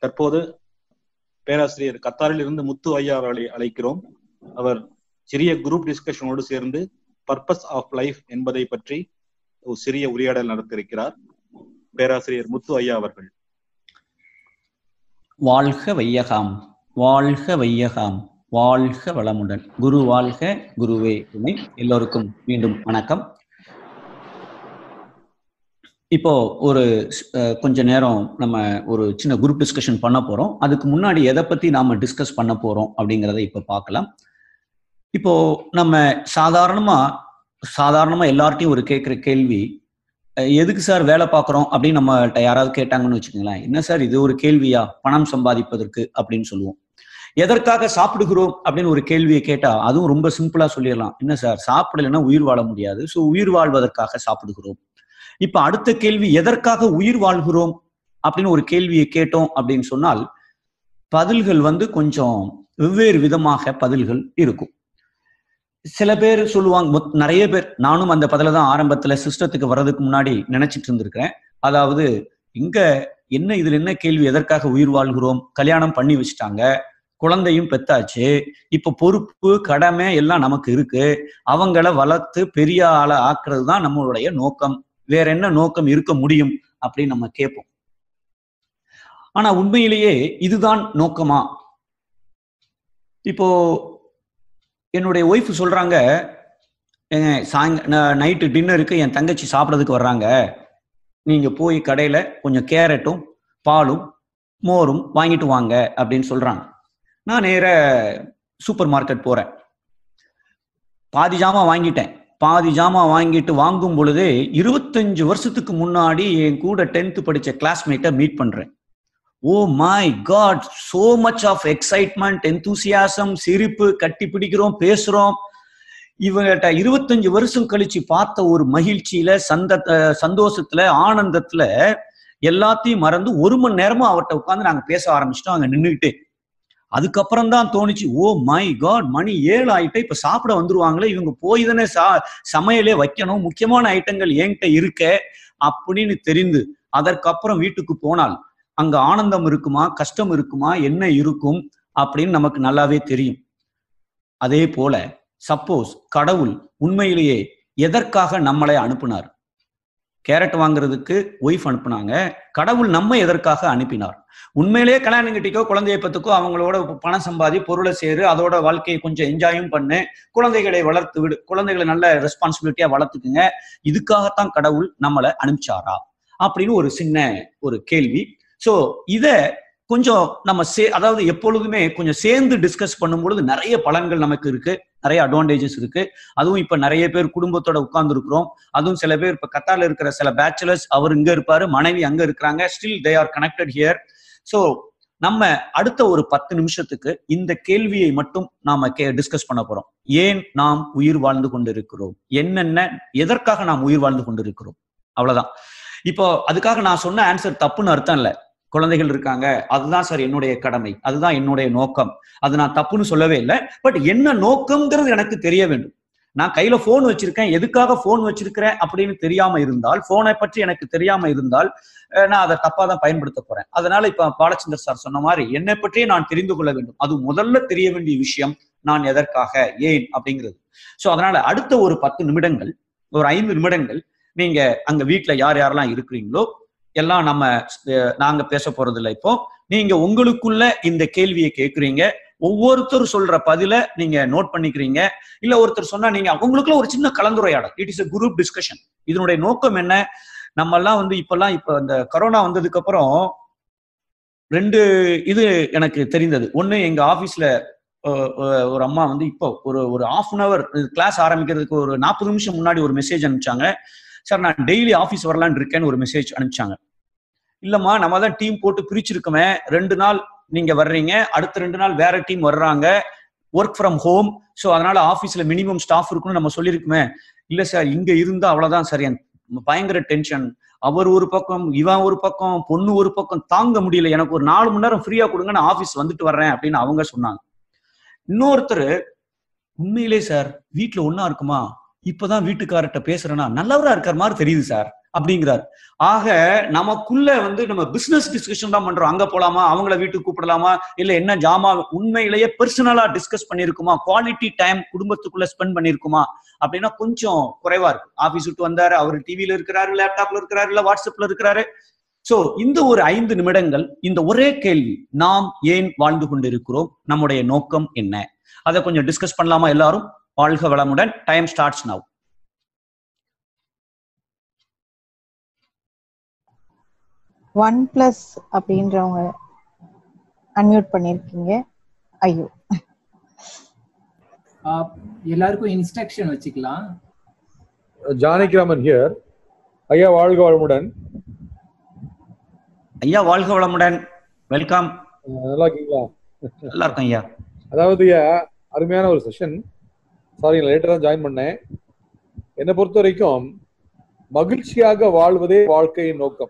தற்போது பேராசிரியர் கத்தாரில் இருந்து முத்து ஐயா அவர்களை அழைக்கிறோம் அவர் சிறிய குரூப் டிஸ்கஷனோடு சேர்ந்து பர்பஸ் ஆஃப் லைஃப் என்பதை பற்றி ஒரு சிறிய உரையாடல் நடத்திருக்கிறார் பேராசிரியர் முத்து ஐயா அவர்கள் வாழ்க வையகாம் வாழ்க வையகாம் வாழ்க வளமுடன் குரு வாழ்க குருவே துணை எல்லோருக்கும் மீண்டும் வணக்கம் இப்போ ஒரு அஹ், கொஞ்ச நேரம் நம்ம ஒரு சின்ன குரூப் டிஸ்கஷன் பண்ண போறோம் அதுக்கு முன்னாடி எதை பத்தி நாம டிஸ்கஸ் பண்ண போறோம் அப்படிங்கிறத இப்ப பார்க்கலாம் இப்போ நம்ம சாதாரணமா சாதாரணமா எல்லார்ட்டையும் ஒரு கேட்குற கேள்வி அஹ், எதுக்கு சார் வேலை பார்க்குறோம் அப்படின்னு நம்மகிட்ட யாராவது கேட்டாங்கன்னு வச்சுக்கோங்களேன் என்ன சார் இது ஒரு கேள்வியா பணம் சம்பாதிப்பதற்கு அப்படின்னு சொல்லுவோம் எதற்காக சாப்பிடுகிறோம் அப்படின்னு ஒரு கேள்வியை கேட்டா அதுவும் ரொம்ப சிம்பிளா சொல்லிடலாம் என்ன சார் சாப்பிடலைன்னா உயிர் வாழ முடியாது ஸோ உயிர் வாழ்வதற்காக சாப்பிடுகிறோம் இப்ப அடுத்த கேள்வி எதற்காக உயிர் வாழ்கிறோம் அப்படின்னு ஒரு கேள்வியை கேட்டோம் அப்படின்னு சொன்னால் பதில்கள் வந்து கொஞ்சம் வெவ்வேறு விதமாக பதில்கள் இருக்கும் சில பேர் சொல்லுவாங்க மொத்- நிறைய பேர் நானும் அந்த பதில தான் ஆரம்பத்துல சிஸ்டத்துக்கு வர்றதுக்கு முன்னாடி நினைச்சிட்டு இருந்திருக்கிறேன் அதாவது இங்க என்ன இதுல என்ன கேள்வி எதற்காக உயிர் வாழ்கிறோம் கல்யாணம் பண்ணி வச்சுட்டாங்க குழந்தையும் பெத்தாச்சு இப்ப பொறுப்பு கடமை எல்லாம் நமக்கு இருக்கு அவங்கள வளர்த்து பெரிய ஆளை ஆக்குறது தான் நம்மளுடைய நோக்கம் வேற என்ன நோக்கம் இருக்க முடியும் அப்படின்னு நம்ம கேட்போம் ஆனா உண்மையிலேயே இதுதான் நோக்கமா இப்போ என்னுடைய ஒய்ஃப் சொல்றாங்க "ஏங்க, சாயங்க நைட்டு டின்னருக்கு என் தங்கச்சி சாப்பிட்றதுக்கு வர்றாங்க நீங்க போய் கடையில கொஞ்சம் கேரட்டும் பாலும் மோரும் வாங்கிட்டு வாங்க அப்படின்னு சொல்றாங்க நான் நேர சூப்பர் மார்க்கெட் போறேன் பாதி ஜாமான் வாங்கிட்டேன் பாதி ஜாமான் வாங்கிட்டு வாங்கும் பொழுதே இருபத்தஞ்சு வருஷத்துக்கு முன்னாடி என் கூட டென்த் படிச்ச கிளாஸ்மேட்டை மீட் பண்றேன் oh my god so much of excitement enthusiasm சிரிப்பு கட்டி பிடிக்கிறோம் பேசுறோம் இவங்கிட்ட இருபத்தஞ்சு வருஷம் கழிச்சு பார்த்த ஒரு மகிழ்ச்சியில சந்த அஹ் சந்தோஷத்துல ஆனந்தத்துல எல்லாத்தையும் மறந்து ஒரு மணி நேரமா அவர்கிட்ட உட்காந்து நாங்க பேச ஆரம்பிச்சிட்டோம் அங்க நின்றுக்கிட்டு அதுக்கப்புறம் தான் தோணுச்சு ஓ மை காட் மணி ஏழு ஆயிட்டு இப்ப சாப்பிட வந்துருவாங்களே இவங்க போய் தானே சா சமையலே வைக்கணும் முக்கியமான ஐட்டங்கள் என்கிட்ட இருக்க அப்படின்னு தெரிந்து அதற்கப்புறம் வீட்டுக்கு போனால் அங்க ஆனந்தம் இருக்குமா கஷ்டம் இருக்குமா என்ன இருக்கும் அப்படின்னு நமக்கு நல்லாவே தெரியும் அதே போல சப்போஸ் கடவுள் உண்மையிலேயே எதற்காக நம்மளை அனுப்புனார் கேரட் வாங்குறதுக்கு ஒய்ஃப் அனுப்புனாங்க கடவுள் நம்ம எதற்காக அனுப்பினார் உண்மையிலேயே கல்யாணம் கட்டிக்கோ குழந்தைய பத்துக்கோ அவங்களோட பணம் சம்பாதி பொருளை சேரு அதோட வாழ்க்கையை கொஞ்சம் என்ஜாயும் பண்ணு குழந்தைகளை வளர்த்து விடு குழந்தைகளை நல்ல ரெஸ்பான்சிபிலிட்டியா வளர்த்துக்குங்க இதுக்காகத்தான் கடவுள் நம்மளை அனுப்பிச்சாரா அப்படின்னு ஒரு சின்ன ஒரு கேள்வி சோ இத கொஞ்சம் நம்ம சே அதாவது எப்பொழுதுமே கொஞ்சம் சேர்ந்து டிஸ்கஸ் பண்ணும்பொழுது நிறைய பலன்கள் நமக்கு இருக்கு நிறைய அட்வான்டேஜஸ் இருக்கு அதுவும் இப்ப நிறைய பேர் குடும்பத்தோட உட்கார்ந்து இருக்கிறோம் அதுவும் சில பேர் இப்ப கத்தார்ல இருக்கிற சில பேச்சுலர்ஸ் அவர் இங்க இருப்பாரு மனைவி அங்க இருக்கிறாங்க still they are connected here so நம்ம அடுத்த ஒரு பத்து நிமிஷத்துக்கு இந்த கேள்வியை மட்டும் நாம கே டிஸ்கஸ் பண்ண போறோம் ஏன் நாம் உயிர் வாழ்ந்து கொண்டிருக்கிறோம் என்னென்ன எதற்காக நாம் உயிர் வாழ்ந்து கொண்டிருக்கிறோம் அவ்வளவுதான் இப்போ அதுக்காக நான் சொன்ன ஆன்சர் தப்புன்னு அர்த்தம் இல்ல குழந்தைகள் இருக்காங்க அதுதான் சார் என்னுடைய கடமை அதுதான் என்னுடைய நோக்கம் அது நான் தப்புன்னு சொல்லவே இல்லை பட் என்ன நோக்கம்ங்கிறது எனக்கு தெரிய வேண்டும் நான் கையில போன் வச்சிருக்கேன் எதுக்காக போன் வச்சிருக்கிறேன் அப்படின்னு தெரியாம இருந்தால் போனை பற்றி எனக்கு தெரியாம இருந்தால் அஹ், நான் அதை தப்பா தான் பயன்படுத்த போறேன் அதனால இப்ப பாலச்சந்தர் சார் சொன்ன மாதிரி என்னை பற்றியே நான் தெரிந்து கொள்ள வேண்டும் அது முதல்ல தெரிய வேண்டிய விஷயம் நான் எதற்காக ஏன் அப்படிங்கிறது சோ அதனால அடுத்த ஒரு பத்து நிமிடங்கள் ஒரு ஐந்து நிமிடங்கள் நீங்க அங்க வீட்ல யார் யாரெல்லாம் இருக்கிறீங்களோ எல்லாம் நம்ம அஹ், நாங்க பேச போறது இல்லை இப்போ நீங்க உங்களுக்குள்ள இந்த கேள்வியை கேட்குறீங்க ஒவ்வொருத்தர் சொல்ற பதில நீங்க நோட் பண்ணிக்கிறீங்க இல்ல ஒருத்தர் சொன்னா நீங்க அவங்களுக்குள்ள ஒரு சின்ன கலந்துரையாடல் it is a group discussion இதனுடைய நோக்கம் என்ன நம்ம எல்லாம் வந்து இப்பெல்லாம் இப்ப இந்த கொரோனா வந்ததுக்கு அப்புறம் ரெண்டு இது எனக்கு தெரிந்தது ஒண்ணு எங்க ஆபீஸ்ல ஒரு அம்மா வந்து இப்போ ஒரு ஒரு half அன் அவர் கிளாஸ் ஆரம்பிக்கிறதுக்கு ஒரு நாற்பது நிமிஷம் முன்னாடி ஒரு மெசேஜ் அனுப்பிச்சாங்க சார் நான் டெய்லி ஆஃபீஸ் வரலான்னு இருக்கேன்னு ஒரு மெசேஜ் அனுப்பிச்சாங்க இல்லம்மா நம்ம தான் டீம் போட்டு பிரிச்சிருக்கோமே ரெண்டு நாள் நீங்க வர்றீங்க அடுத்த ரெண்டு நாள் வேற டீம் வர்றாங்க ஒர்க் ஃப்ரம் ஹோம் ஸோ அதனால ஆஃபீஸ்ல மினிமம் ஸ்டாஃப் இருக்குன்னு நம்ம சொல்லியிருக்குமே இல்ல சார் இங்க இருந்தா அவ்வளவுதான் சார் என் பயங்கர டென்ஷன் அவர் ஒரு பக்கம் இவன் ஒரு பக்கம் பொண்ணு ஒரு பக்கம் தாங்க முடியல எனக்கு ஒரு நாலு மணி நேரம் ஃப்ரீயா கொடுங்க நான் ஆஃபீஸ் வந்துட்டு வர்றேன் அப்படின்னு அவங்க சொன்னாங்க இன்னொருத்தர் உண்மையிலே சார் வீட்ல ஒண்ணா இருக்குமா இப்பதான் வீட்டுக்காரர்கிட்ட பேசுறேன்னா நல்லவரா இருக்கார் மாதிரி தெரியுது சார் அப்படிங்கிறார் ஆக நமக்குள்ள வந்து நம்ம பிசினஸ் டிஸ்கஷன் தான் பண்றோம் அங்க போலாமா அவங்கள வீட்டுக்கு கூப்பிடலாமா இல்ல என்ன ஜாமா உண்மையிலேயே பர்சனலா டிஸ்கஸ் பண்ணிருக்குமா குவாலிட்டி டைம் குடும்பத்துக்குள்ள ஸ்பெண்ட் பண்ணிருக்குமா அப்படின்னா கொஞ்சம் குறைவா இருக்கு ஆபீஸ் விட்டு வந்தாரு அவர் டிவில இருக்கிறாரு லேப்டாப்ல இருக்கிறாரு இல்ல வாட்ஸ்அப்ல இருக்கிறாரு சோ இந்த ஒரு ஐந்து நிமிடங்கள் இந்த ஒரே கேள்வி நாம் ஏன் வாழ்ந்து கொண்டிருக்கிறோம் நம்முடைய நோக்கம் என்ன அதை கொஞ்சம் டிஸ்கஸ் பண்ணலாமா எல்லாரும் வாழ்க வளமுடன் time starts now one plus அப்படின்றவங்க அன்மியூட் பண்ணிருக்கீங்க ஐயோ ஆஹ் எல்லாருக்கும் இன்ஸ்ட்ரக்ஷன் வச்சுக்கலாம் ஜானகிராமன் ஹியர் ஐயா வாழ்க வளமுடன் ஐயா வாழ்க வளமுடன் வெல்கம் அஹ் நல்லா இருக்கீங்களா நல்லா இருக்கும் ஐயா அதாவது ஐயா அருமையான ஒரு செஷன் சாரி லேட்டர் தான் ஜாயின் பண்ணேன் என்னை பொறுத்த வரைக்கும் மகிழ்ச்சியாக வாழ்வதே வாழ்க்கையின் நோக்கம்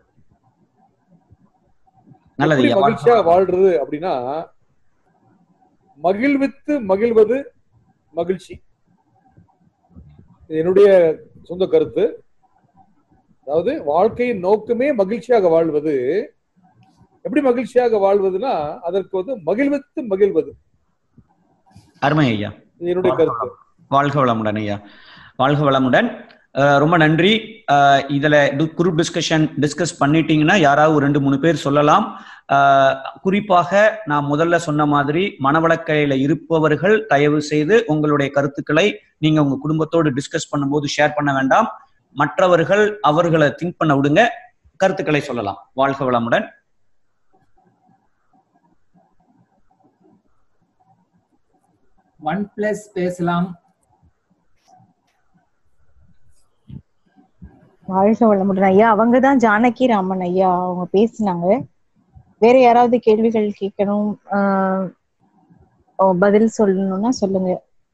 நல்லது எப்படி ஐயா வாழ்க மகிழ்ச்சியாக வாழ்றது அப்படின்னா மகிழ்வித்து மகிழ்வது மகிழ்ச்சி இது என்னுடைய சொந்த கருத்து அதாவது வாழ்க்கையின் நோக்கமே மகிழ்ச்சியாக வாழ்வது எப்படி மகிழ்ச்சியாக வாழ்வதுன்னா அதற்கு வந்து மகிழ்வித்து மகிழ்வது அருமை ஐயா இது என்னுடைய கருத்து வாழ்க வளமுடன் ஐயா வாழ்க வளமுடன் அஹ் ரொம்ப நன்றி அஹ் இதுல குரூப் டிஸ்கஷன் டிஸ்கஸ் பண்ணிட்டீங்கன்னா யாராவது ஒரு ரெண்டு மூணு பேர் சொல்லலாம் அஹ் குறிப்பாக நான் முதல்ல சொன்ன மாதிரி மனவளக்கலையில இருப்பவர்கள் தயவு செய்து உங்களுடைய கருத்துக்களை நீங்க உங்க குடும்பத்தோடு டிஸ்கஸ் பண்ணும்போது ஷேர் பண்ண வேண்டாம் மற்றவர்கள் அவர்களை திங்க் பண்ண விடுங்க கருத்துக்களை சொல்லலாம் வாழ்க வளமுடன் ஒன் பிளஸ் பேசலாம் வாழ்க வளமுடன் ஐயா அவங்க தான் ஜானகி ராமன் ஐயா அவங்க பேசினாங்க வேற யாராவது கேள்விகள் கேட்கணும் ஆஹ் ஓ, பதில் சொல்லணும்னா சொல்லுங்க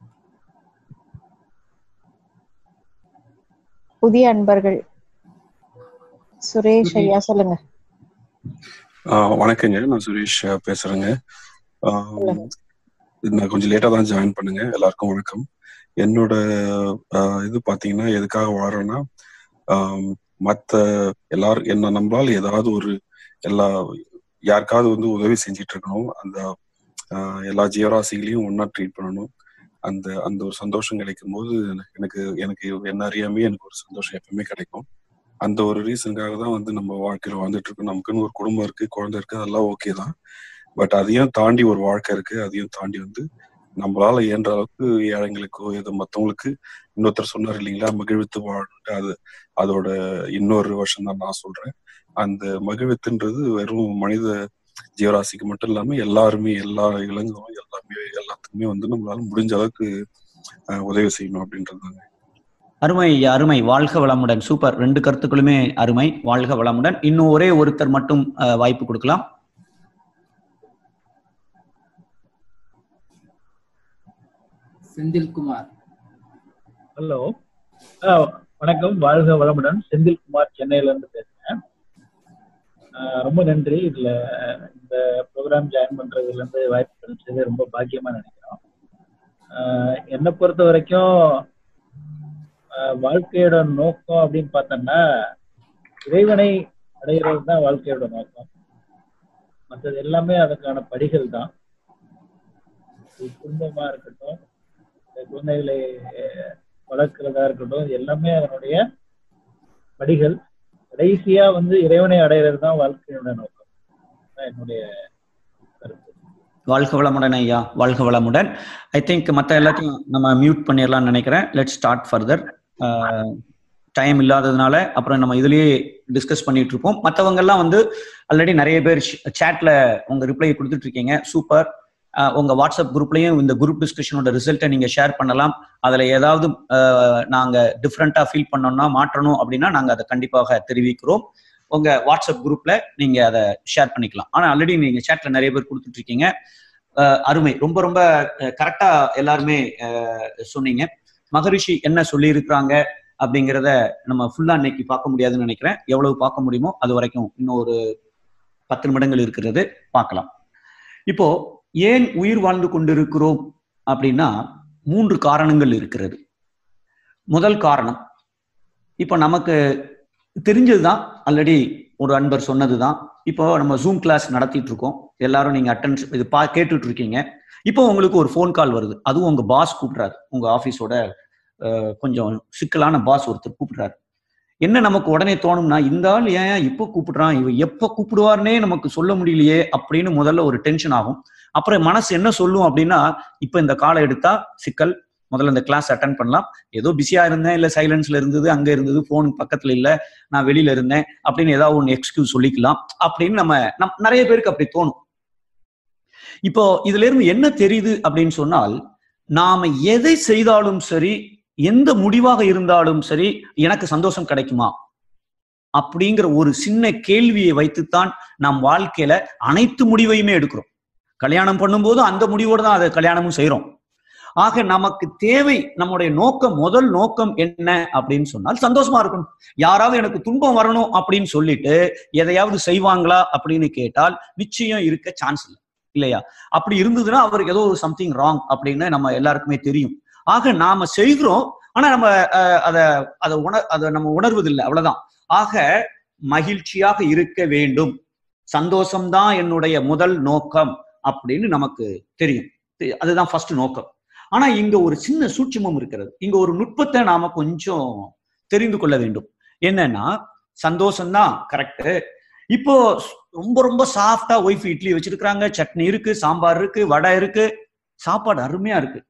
புதிய அன்பர்கள் சுரேஷ் ஐயா சொல்லுங்க ஆஹ் வணக்கங்க நான் சுரேஷ் அஹ், பேசுறேங்க ஆஹ் நான் கொஞ்சம் லேட்டா தான் ஜாயின் பண்ணுங்க எல்லாருக்கும் வணக்கம் என்னோட ஆஹ், இது பாத்தீங்கன்னா எதுக்காக வாழ்றேன்னா ஆஹ், மத்த எல்லாரும் என்ன நம்மளால ஏதாவது ஒரு எல்லா யாருக்காவது வந்து உதவி செஞ்சிட்டு இருக்கணும் அந்த ஆஹ், எல்லா ஜீவராசிகளையும் ஒண்ணா ட்ரீட் பண்ணணும் அந்த அந்த ஒரு சந்தோஷம் கிடைக்கும் போது எனக்கு எனக்கு என்ன அறியாமே எனக்கு ஒரு சந்தோஷம் எப்பவுமே கிடைக்கும் அந்த ஒரு ரீசனுக்காக தான் வந்து நம்ம வாழ்க்கையில வாழ்ந்துட்டு இருக்கோம் நமக்குன்னு ஒரு குடும்பம் இருக்கு குழந்தை இருக்கு அதெல்லாம் ஓகே தான் பட் அதையும் தாண்டி ஒரு வாழ்க்கை இருக்கு அதையும் தாண்டி வந்து நம்மளால இயன்ற அளவுக்கு ஏழைங்களுக்கோ எது மத்தவங்களுக்கு இன்னொருத்தர் சொன்னார் இல்லைங்களா மகிழ்வித்து வாழணும்ட்டு அது அதோட இன்னொரு வருஷம் தான் நான் சொல்றேன் அந்த மகிழ்வித்துன்றது வெறும் மனித ஜீவராசிக்கு மட்டும் இல்லாம எல்லாருமே எல்லா இளங்களும் எல்லாமே எல்லாத்துக்குமே வந்து நம்மளால முடிஞ்ச அளவுக்கு அஹ், உதவி செய்யணும் அப்படின்றதுதாங்க அருமை ஐயா அருமை வாழ்க வளமுடன் சூப்பர் ரெண்டு கருத்துக்களுமே அருமை வாழ்க வளமுடன் இன்னும் ஒரே ஒருத்தர் மட்டும் அஹ், வாய்ப்பு கொடுக்கலாம் செந்தில்குமார் ஹலோ ஆ, வணக்கம் வாழ்க வளமுடன் செந்தில்குமார் சென்னையில இருந்து பேசுறேன் ஆ, ரொம்ப நன்றி இதுல இந்த ப்ரோக்ராம் ஜாயின் பண்றதுல இருந்து வாய்ப்பு கிடைச்சது ரொம்ப பாக்கியமா நினைக்கிறோம் ஆ, என்னை பொறுத்த வரைக்கும் ஆ, வாழ்க்கையோட நோக்கம் அப்படின்னு பார்த்தோம்னா இறைவனை அடைகிறது தான் வாழ்க்கையோட நோக்கம் மற்றது எல்லாமே அதுக்கான படிகள் தான் இது குடும்பமா இருக்கட்டும் இந்த குழந்தைகளை வளர்க்கிறதா இருக்கட்டும் இது எல்லாமே அதனுடைய படிகள் கடைசியா வந்து இறைவனை அடையிறது தான் வாழ்க்கையோட நோக்கம் அதான் என்னுடைய கருத்து வாழ்க வளமுடன் ஐயா வாழ்க வளமுடன் ஐ திங்க் மற்ற எல்லாத்தையும் நம்ம மியூட் பண்ணிடலாம்னு நினைக்கிறேன் லெட் ஸ்டார்ட் ஃபர்தர் டைம் இல்லாததுனால அப்புறம் நம்ம இதுலயே டிஸ்கஸ் பண்ணிட்டு இருப்போம் மற்றவங்க எல்லாம் வந்து ஆல்ரெடி நிறைய பேர் சேட்ல உங்க ரிப்ளை கொடுத்துட்டு இருக்கீங்க சூப்பர் உங்க வாட்ஸ்அப் குரூப்லயும் இந்த குரூப் டிஸ்கஷனோட ரிசல்ட்டை நீங்க ஷேர் பண்ணலாம் அதுல ஏதாவது அஹ், நாங்க டிஃப்ரெண்டா ஃபீல் பண்ணோம்னா மாற்றணும் அப்படின்னா நாங்க அதை கண்டிப்பாக தெரிவிக்கிறோம் உங்க வாட்ஸ்அப் குரூப்ல நீங்க அதை ஷேர் பண்ணிக்கலாம் ஆனா ஆல்ரெடி நீங்க சேட்ல நிறைய பேர் கொடுத்துட்டு இருக்கீங்க அஹ், அருமை ரொம்ப ரொம்ப கரெக்டா எல்லாருமே அஹ், சொன்னீங்க மகரிஷி என்ன சொல்லியிருக்கிறாங்க அப்படிங்கிறத நம்ம ஃபுல்லா இன்னைக்கு பார்க்க முடியாதுன்னு நினைக்கிறேன் எவ்வளவு பார்க்க முடியுமோ அது வரைக்கும் இன்னும் ஒரு பத்து நிமிடங்கள் இருக்கிறது பார்க்கலாம் இப்போ ஏன் உயிர் வாழ்ந்து கொண்டிருக்கிறோம் அப்படின்னா மூன்று காரணங்கள் இருக்கிறது முதல் காரணம் இப்போ நமக்கு தெரிஞ்சதுதான் ஆல்ரெடி ஒரு அன்பர் சொன்னதுதான் இப்போ நம்ம ஜூம் கிளாஸ் நடத்திட்டு இருக்கோம் எல்லாரும் நீங்க அட்டன்ஸ் இது பா கேட்டுட்டு இருக்கீங்க இப்போ உங்களுக்கு ஒரு ஃபோன் கால் வருது அதுவும் உங்க பாஸ் கூப்பிடுறாரு உங்க ஆஃபீஸோட அஹ், கொஞ்சம் சிக்கலான பாஸ் ஒருத்தர் கூப்பிடுறாரு என்ன நமக்கு உடனே தோணும்னா இந்த ஆள் ஏன் இப்போ கூப்பிடுறான் இவன் எப்ப கூப்பிடுவார்னே நமக்கு சொல்ல முடியலையே அப்படின்னு முதல்ல ஒரு டென்ஷன் ஆகும் அப்புறம் மனசு என்ன சொல்லும் அப்படின்னா இப்ப இந்த காலை எடுத்தா சிக்கல் முதல்ல இந்த கிளாஸ் அட்டன் பண்ணலாம் ஏதோ பிஸியா இருந்தேன் இல்ல சைலன்ஸ்ல இருந்தது அங்க இருந்தது போன் பக்கத்துல இல்ல நான் வெளியில இருந்தேன் அப்படின்னு ஏதாவது ஒன்று எக்ஸ்கியூஸ் சொல்லிக்கலாம் அப்படின்னு நம்ம நம் நிறைய பேருக்கு அப்படி தோணும் இப்போ இதுல இருந்து என்ன தெரியுது அப்படின்னு சொன்னால் நாம எதை செய்தாலும் சரி எந்த முடிவாக இருந்தாலும் சரி எனக்கு சந்தோஷம் கிடைக்குமா அப்படிங்கிற ஒரு சின்ன கேள்வியை வைத்துத்தான் நாம் வாழ்க்கையில அனைத்து முடிவையுமே எடுக்கிறோம் கல்யாணம் பண்ணும்போது அந்த முடிவோடு தான் அதை கல்யாணமும் செய்றோம் ஆக நமக்கு தேவை நம்முடைய நோக்கம் முதல் நோக்கம் என்ன அப்படின்னு சொன்னால் சந்தோஷமா இருக்கணும் யாராவது எனக்கு துன்பம் வரணும் அப்படின்னு சொல்லிட்டு எதையாவது செய்வாங்களா அப்படின்னு கேட்டால் நிச்சயம் இருக்க சான்ஸ் இல்லை இல்லையா அப்படி இருந்ததுன்னா அவருக்கு ஏதோ ஒரு சம்திங் ராங் அப்படின்னு நம்ம எல்லாருக்குமே தெரியும் ஆக நாம செய்கிறோம் ஆனா நம்ம அஹ், அத அதை உணர் அதை நம்ம உணர்வதில்லை அவ்வளவுதான் ஆக மகிழ்ச்சியாக இருக்க வேண்டும் சந்தோஷம்தான் என்னுடைய முதல் நோக்கம் அப்படின்னு நமக்கு தெரியும் தெ- அதுதான் ஃபர்ஸ்ட் நோக்கம் ஆனா இங்க ஒரு சின்ன சூட்சுமம் இருக்கிறது இங்க ஒரு நுட்பத்தை நாம கொஞ்சம் தெரிந்து கொள்ள வேண்டும் என்னன்னா சந்தோஷம்தான் கரெக்ட் இப்போ ரொம்ப ரொம்ப சாஃப்டா ஒய்ஃப் இட்லி வச்சிருக்காங்க சட்னி இருக்கு சாம்பார் இருக்கு வடை இருக்கு சாப்பாடு அருமையா இருக்கு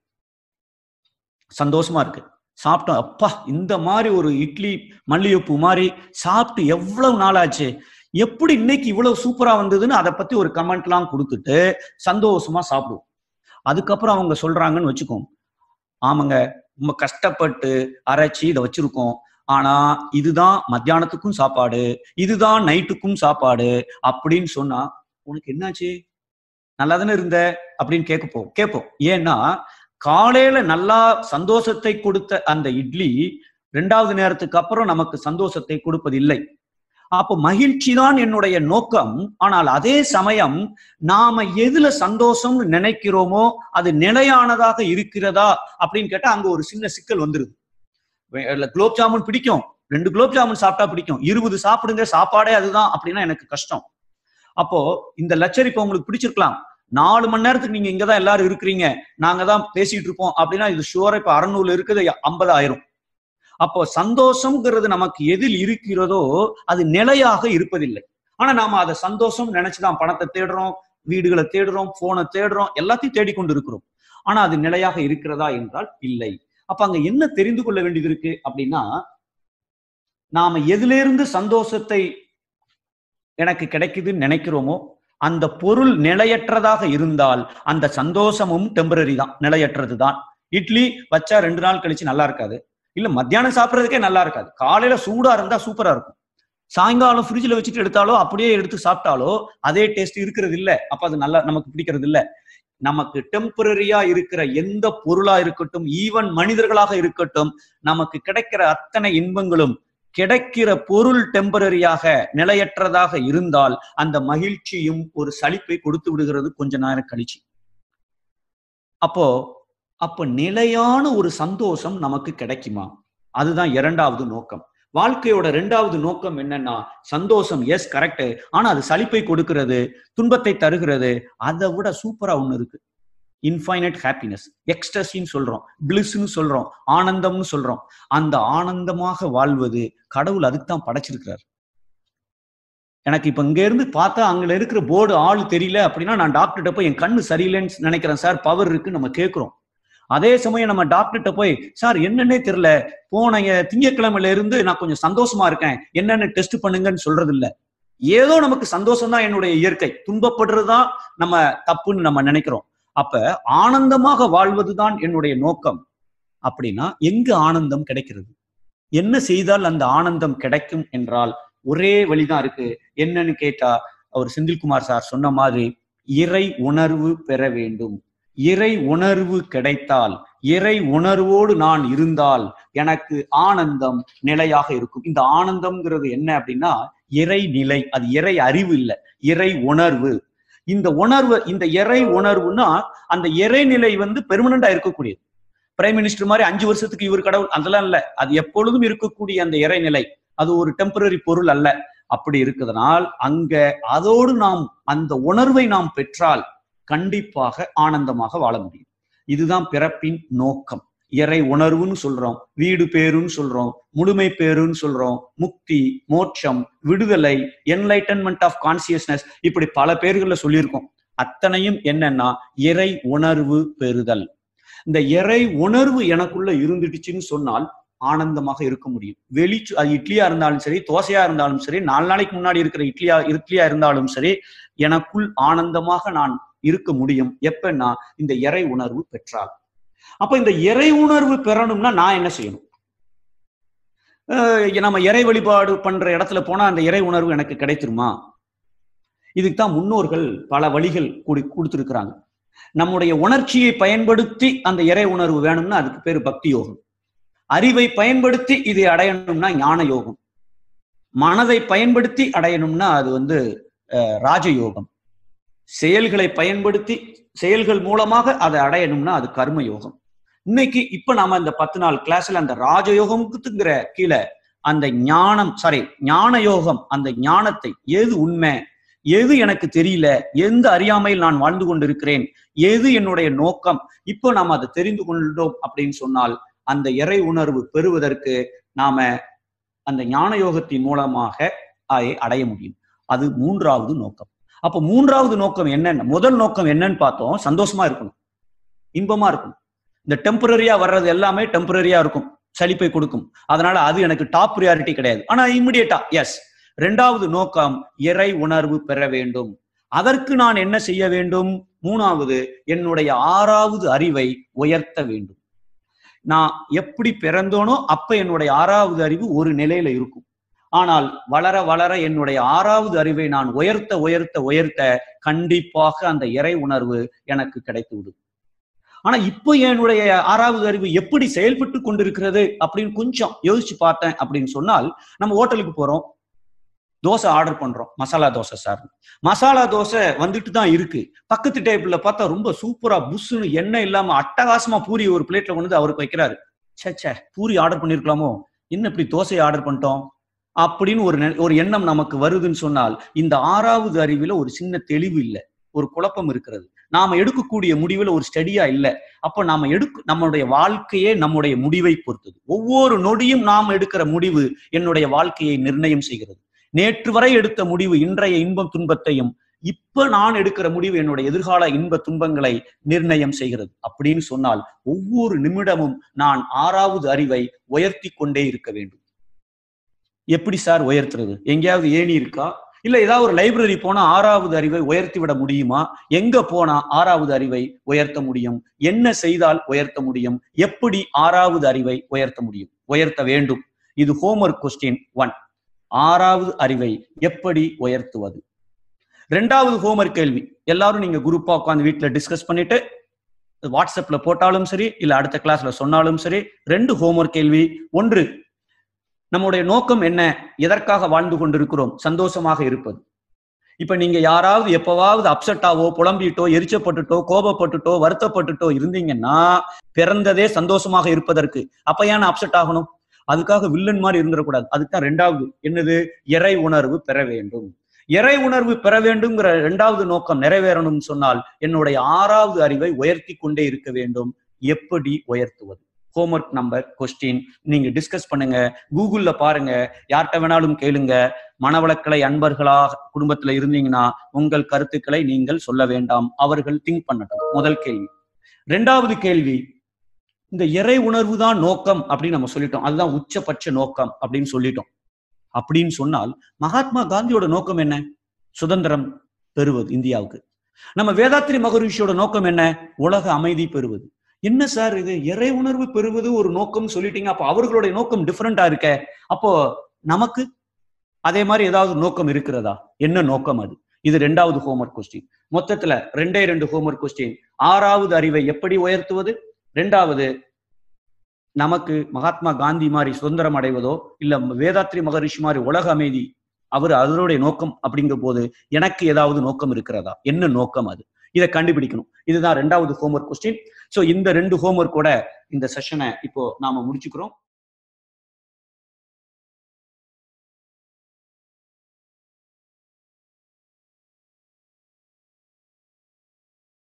சந்தோஷமா இருக்கு சாப்பிட்டோம் அப்பா இந்த மாதிரி ஒரு இட்லி மல்லிகைப்பூ மாதிரி சாப்பிட்டு எவ்வளவு நாளாச்சு எப்படி இன்னைக்கு இவ்வளவு சூப்பரா வந்ததுன்னு அதை பத்தி ஒரு கமெண்ட்லாம் கொடுத்துட்டு சந்தோஷமா சாப்பிடுவோம் அதுக்கப்புறம் அவங்க சொல்றாங்கன்னு வச்சுக்கோங்க ஆமாங்க ரொம்ப கஷ்டப்பட்டு அரைச்சி இதை வச்சிருக்கோம் ஆனா இதுதான் மத்தியானத்துக்கும் சாப்பாடு இதுதான் நைட்டுக்கும் சாப்பாடு அப்படின்னு சொன்னா உனக்கு என்னாச்சு நல்லா தானே இருந்த அப்படின்னு கேட்கப்போம் கேட்போம் ஏன்னா காலையில நல்லா சந்தோஷத்தை கொடுத்த அந்த இட்லி ரெண்டாவது நேரத்துக்கு அப்புறம் நமக்கு சந்தோஷத்தை கொடுப்பதில்லை அப்போ மகிழ்ச்சி தான் என்னுடைய நோக்கம் ஆனால் அதே சமயம் நாம எதுல சந்தோஷம்னு நினைக்கிறோமோ அது நிலையானதாக இருக்கிறதா அப்படின்னு கேட்டா அங்க ஒரு சின்ன சிக்கல் வந்துருது வே- இல்ல குலோப் ஜாமுன் பிடிக்கும் ரெண்டு குலோப் ஜாமுன் சாப்பிட்டா பிடிக்கும் இருபது சாப்பிடுங்க சாப்பாடே அதுதான் அப்படின்னா எனக்கு கஷ்டம் அப்போ இந்த லட்சர் இப்போ உங்களுக்கு பிடிச்சிருக்கலாம் நாலு மணி நேரத்துக்கு நீங்க இங்கதான் எல்லாரும் இருக்கிறீங்க நாங்க தான் பேசிட்டு இருப்போம் அப்படின்னா இது ஷுவரா இப்ப அறநூறு இருக்குது ஐம்பது ஆயிரம் அப்போ சந்தோஷம்ங்கிறது நமக்கு எதில் இருக்கிறதோ அது நிலையாக இருப்பதில்லை ஆனா நாம அதை சந்தோஷம் நினைச்சுதான் பணத்தை தேடுறோம் வீடுகளை தேடுறோம் போனை தேடுறோம் எல்லாத்தையும் தேடிக்கொண்டு இருக்கிறோம் ஆனா அது நிலையாக இருக்கிறதா என்றால் இல்லை அப்ப அங்க என்ன தெரிந்து கொள்ள வேண்டியது இருக்கு அப்படின்னா நாம எதிலிருந்து சந்தோஷத்தை எனக்கு கிடைக்குதுன்னு நினைக்கிறோமோ அந்த பொருள் நிலையற்றதாக இருந்தால் அந்த சந்தோஷமும் டெம்பரரி தான் நிலையற்றது தான் இட்லி வச்சா ரெண்டு நாள் கழிச்சு நல்லா இருக்காது இல்ல மத்தியானம் சாப்பிட்றதுக்கே நல்லா இருக்காது காலையில சூடா இருந்தா சூப்பரா இருக்கும் சாயங்காலம் ஃப்ரிட்ஜில் வச்சுட்டு எடுத்தாலோ அப்படியே எடுத்து சாப்பிட்டாலோ அதே டேஸ்ட் இருக்கிறது இல்ல அப்ப அது நல்லா நமக்கு பிடிக்கிறது இல்ல நமக்கு டெம்பரரியா இருக்கிற எந்த பொருளா இருக்கட்டும் ஈவன் மனிதர்களாக இருக்கட்டும் நமக்கு கிடைக்கிற அத்தனை இன்பங்களும் கிடைக்கிற பொருள் டெம்பரரியாக நிலையற்றதாக இருந்தால் அந்த மகிழ்ச்சியும் ஒரு சலிப்பை கொடுத்து விடுகிறது கொஞ்ச நேரம் கழிச்சு அப்போ அப்ப நிலையான ஒரு சந்தோஷம் நமக்கு கிடைக்குமா அதுதான் இரண்டாவது நோக்கம் வாழ்க்கையோட ரெண்டாவது நோக்கம் என்னன்னா சந்தோஷம் எஸ் கரெக்ட் ஆனா அது சலிப்பை கொடுக்கிறது துன்பத்தை தருகிறது அதை விட சூப்பரா ஒண்ணு இருக்கு இன்ஃபைனட் ஹாப்பினஸ் எக்ஸ்டசின்னு சொல்றோம் பிளிஸ்ன்னு சொல்றோம் ஆனந்தம்னு சொல்றோம் அந்த ஆனந்தமாக வாழ்வது கடவுள் அதுக்கு தான் படைச்சிருக்கிறார் எனக்கு இப்ப இங்க இருந்து பார்த்தா அங்க இருக்கிற போர்டு ஆள் தெரியல அப்படின்னா நான் டாக்டர்கிட்ட போய் என் கண்ணு சரியில்லைன்னு நினைக்கிறேன் சார் பவர் இருக்கு நம்ம கேட்கிறோம் அதே சமயம் நம்ம டாக்டர்கிட்ட போய் சார் என்னன்னே தெரியல போன எ- திங்கட்கிழமையில இருந்து நான் கொஞ்சம் சந்தோஷமா இருக்கேன் என்னன்னு டெஸ்ட் பண்ணுங்கன்னு சொல்றது இல்ல ஏதோ நமக்கு சந்தோஷம் தான் என்னுடைய இயற்கை துன்பப்படுறதுதான் நம்ம தப்புன்னு நம்ம நினைக்கிறோம் அப்ப ஆனந்தமாக வாழ்வதுதான் என்னுடைய நோக்கம் அப்படின்னா எங்க ஆனந்தம் கிடைக்கிறது என்ன செய்தால் அந்த ஆனந்தம் கிடைக்கும் என்றால் ஒரே வழிதான் இருக்கு என்னன்னு கேட்டா அவர் செந்தில்குமார் சார் சொன்ன மாதிரி இறை உணர்வு பெற வேண்டும் இறை உணர்வு கிடைத்தால் இறை உணர்வோடு நான் இருந்தால் எனக்கு ஆனந்தம் நிலையாக இருக்கும் இந்த ஆனந்தம்ங்கிறது என்ன அப்படின்னா இறை நிலை அது இறை அறிவு இல்லை இறை உணர்வு இந்த உணர்வு இந்த இறை உணர்வுனா அந்த இறைநிலை வந்து பெர்மனண்டா இருக்கக்கூடியது பிரைம் மினிஸ்டர் மாதிரி அஞ்சு வருஷத்துக்கு இவர் கடவுள் அதெல்லாம் இல்ல அது எப்பொழுதும் இருக்கக்கூடிய அந்த இறைநிலை அது ஒரு டெம்பரரி பொருள் அல்ல அப்படி இருக்குதனால் அங்க அதோடு நாம் அந்த உணர்வை நாம் பெற்றால் கண்டிப்பாக ஆனந்தமாக வாழ முடியும் இதுதான் பிறப்பின் நோக்கம் இறை உணர்வுன்னு சொல்றோம் வீடு பேருன்னு சொல்றோம் முழுமை பேருன்னு சொல்றோம் முக்தி மோட்சம் விடுதலை என்லைட்டன்மெண்ட் ஆஃப் கான்சியஸ்னஸ் இப்படி பல பேர்கள்ல சொல்லியிருக்கோம் அத்தனையும் என்னன்னா இறை உணர்வு பெறுதல் இந்த இறை உணர்வு எனக்குள்ள இருந்துடுச்சுன்னு சொன்னால் ஆனந்தமாக இருக்க முடியும் வெளி அது இட்லியா இருந்தாலும் சரி தோசையா இருந்தாலும் சரி நாலு நாளைக்கு முன்னாடி இருக்கிற இட்லியா இட்லியா இருந்தாலும் சரி எனக்குள் ஆனந்தமாக நான் இருக்க முடியும் எப்பன்னா இந்த இறை உணர்வு பெற்றால் அப்ப இந்த இறை உணர்வு பெறணும்னா நான் என்ன செய்யணும் அஹ் நம்ம இறை வழிபாடு பண்ற இடத்துல போனா அந்த இறை உணர்வு எனக்கு கிடைத்திருமா இதுக்கு தான் முன்னோர்கள் பல வழிகள் கூடி கொடுத்துருக்குறாங்க நம்முடைய உணர்ச்சியை பயன்படுத்தி அந்த இறை உணர்வு வேணும்னா அதுக்கு பேரு பக்தி யோகம் அறிவை பயன்படுத்தி இதை அடையணும்னா ஞான யோகம் மனதை பயன்படுத்தி அடையணும்னா அது வந்து அஹ், ராஜயோகம் செயல்களை பயன்படுத்தி செயல்கள் மூலமாக அதை அடையணும்னா அது கர்ம யோகம் இன்னைக்கு இப்ப நாம இந்த பத்து நாள் கிளாஸ்ல அந்த ராஜயோகம்ங்கிற கீழே அந்த ஞானம் சாரி ஞான யோகம் அந்த ஞானத்தை எது உண்மை எது எனக்கு தெரியல எந்த அறியாமையில் நான் வாழ்ந்து கொண்டிருக்கிறேன் எது என்னுடைய நோக்கம் இப்போ நாம் அதை தெரிந்து கொண்டோம் அப்படின்னு சொன்னால் அந்த இறை உணர்வு பெறுவதற்கு நாம அந்த ஞான யோகத்தின் மூலமாக அதை அடைய முடியும் அது மூன்றாவது நோக்கம் அப்ப மூன்றாவது நோக்கம் என்னன்னு முதல் நோக்கம் என்னன்னு பார்த்தோம் சந்தோஷமா இருக்கணும் இன்பமா இருக்கணும் இந்த டெம்பரரியா வர்றது எல்லாமே டெம்பரரியா இருக்கும் சலிப்பை கொடுக்கும் அதனால அது எனக்கு டாப் ப்ரியாரிட்டி கிடையாது ஆனா இம்மிடியட்டா எஸ் ரெண்டாவது நோக்கம் இறை உணர்வு பெற வேண்டும் அதற்கு நான் என்ன செய்ய வேண்டும் மூணாவது என்னுடைய ஆறாவது அறிவை உயர்த்த வேண்டும் நான் எப்படி பிறந்தோனோ அப்ப என்னுடைய ஆறாவது அறிவு ஒரு நிலையில இருக்கும் ஆனால் வளர வளர என்னுடைய ஆறாவது அறிவை நான் உயர்த்த உயர்த்த உயர்த்த கண்டிப்பாக அந்த இறை உணர்வு எனக்கு கிடைத்து விடும் ஆனா இப்போ என்னுடைய ஆறாவது அறிவு எப்படி செயல்பட்டு கொண்டிருக்கிறது அப்படின்னு கொஞ்சம் யோசிச்சு பார்த்தேன் அப்படின்னு சொன்னால் நம்ம ஹோட்டலுக்கு போறோம் தோசை ஆர்டர் பண்றோம் மசாலா தோசை சார் மசாலா தோசை வந்துட்டு தான் இருக்கு பக்கத்து டேபிள்ல பார்த்தா ரொம்ப சூப்பரா புஷ்ஷுன்னு எண்ணெய் இல்லாம அட்டகாசமா பூரி ஒரு பிளேட்ல கொண்டு வந்து அவருக்கு வைக்கிறாரு ச்சே ச்சே பூரி ஆர்டர் பண்ணிருக்கலாமோ என்ன இப்படி தோசையை ஆர்டர் பண்ணிட்டோம் அப்படின்னு ஒரு நெ- ஒரு எண்ணம் நமக்கு வருதுன்னு சொன்னால் இந்த ஆறாவது அறிவுல ஒரு சின்ன தெளிவு இல்லை ஒரு குழப்பம் இருக்கிறது நாம எடுக்கக்கூடிய முடிவுல ஒரு ஸ்டடியா இல்லை அப்ப நாம எடுக்க நம்மளுடைய வாழ்க்கையே நம்முடைய முடிவை பொறுத்தது ஒவ்வொரு நொடியும் நாம் எடுக்கிற முடிவு என்னுடைய வாழ்க்கையை நிர்ணயம் செய்கிறது நேற்று வரை எடுத்த முடிவு இன்றைய இன்பம் துன்பத்தையும் இப்ப நான் எடுக்கிற முடிவு என்னுடைய எதிர்கால இன்ப துன்பங்களை நிர்ணயம் செய்கிறது அப்படின்னு சொன்னால் ஒவ்வொரு நிமிடமும் நான் ஆறாவது அறிவை உயர்த்தி கொண்டே இருக்க வேண்டும் எப்படி சார் உயர்த்துறது எங்கேயாவது ஏணி இருக்கா இல்ல ஏதாவது ஒரு லைப்ரரி போனா ஆறாவது அறிவை உயர்த்தி விட முடியுமா எங்க போனா ஆறாவது அறிவை உயர்த்த முடியும் என்ன செய்தால் உயர்த்த முடியும் எப்படி ஆறாவது அறிவை உயர்த்த முடியும் உயர்த்த வேண்டும் இது ஹோம்ஒர்க் கொஸ்டின் ஒன் ஆறாவது அறிவை எப்படி உயர்த்துவது ரெண்டாவது ஹோம்ஒர்க் கேள்வி எல்லாரும் நீங்க குரூப்பா உட்காந்து வீட்ல டிஸ்கஸ் பண்ணிட்டு வாட்ஸ்அப்ல போட்டாலும் சரி இல்ல அடுத்த கிளாஸ்ல சொன்னாலும் சரி ரெண்டு ஹோம்ஒர்க் கேள்வி ஒன்று நம்முடைய நோக்கம் என்ன எதற்காக வாழ்ந்து கொண்டிருக்கிறோம் சந்தோஷமாக இருப்பது இப்ப நீங்க யாராவது எப்பவாவது அப்செட்டாவோ புலம்பிட்டோ எரிச்சப்பட்டுட்டோ கோபப்பட்டுட்டோ வருத்தப்பட்டுட்டோ இருந்தீங்கன்னா பிறந்ததே சந்தோஷமாக இருப்பதற்கு அப்ப ஏன் அப்செட் ஆகணும் அதுக்காக வில்லன் மாதிரி இருந்துடக்கூடாது அதுக்கு தான் ரெண்டாவது என்னது இறை உணர்வு பெற வேண்டும் இறை உணர்வு பெற வேண்டும்ங்கிற இரண்டாவது நோக்கம் நிறைவேறணும்னு சொன்னால் என்னுடைய ஆறாவது அறிவை உயர்த்தி கொண்டே இருக்க வேண்டும் எப்படி உயர்த்துவது ஹோம்ஒர்க் நம்பர் கொஸ்டின் நீங்க டிஸ்கஸ் பண்ணுங்க கூகுள்ல பாருங்க யார்கிட்ட வேணாலும் கேளுங்க மனவளக்கலை அன்பர்களாக குடும்பத்துல இருந்தீங்கன்னா உங்கள் கருத்துக்களை நீங்கள் சொல்ல வேண்டாம் அவர்கள் திங்க் பண்ணட்டும் முதல் கேள்வி ரெண்டாவது கேள்வி இந்த இறை உணர்வு தான் நோக்கம் அப்படின்னு நம்ம சொல்லிட்டோம் அதுதான் உச்சபட்ச நோக்கம் அப்படின்னு சொல்லிட்டோம் அப்படின்னு சொன்னால் மகாத்மா காந்தியோட நோக்கம் என்ன சுதந்திரம் பெறுவது இந்தியாவுக்கு நம்ம வேதாத்திரி மகரிஷியோட நோக்கம் என்ன உலக அமைதி பெறுவது என்ன சார் இது இறை உணர்வு பெறுவது ஒரு நோக்கம் சொல்லிட்டீங்க அப்போ அவர்களுடைய நோக்கம் டிஃப்ரெண்டா இருக்க அப்போ நமக்கு அதே மாதிரி ஏதாவது நோக்கம் இருக்கிறதா என்ன நோக்கம் அது இது ரெண்டாவது ஹோம்ஒர்க் கொஸ்டின் மொத்தத்துல ரெண்டே ரெண்டு ஹோம்ஒர்க் கொஸ்டின் ஆறாவது அறிவை எப்படி உயர்த்துவது ரெண்டாவது நமக்கு மகாத்மா காந்தி மாதிரி சுதந்திரம் அடைவதோ இல்ல வேதாத்ரி மகரிஷி மாதிரி உலக அமைதி அவர் அதனுடைய நோக்கம் அப்படிங்கிற போது எனக்கு ஏதாவது நோக்கம் இருக்கிறதா என்ன நோக்கம் அது இதை கண்டுபிடிக்கணும் இதுதான் ரெண்டாவது ஹோம்ஒர்க் கொஸ்டின் ஸோ இந்த ரெண்டு ஹோம்ஒர்க்கோட இந்த செஷனை இப்போ நாம முடிச்சுக்கிறோம்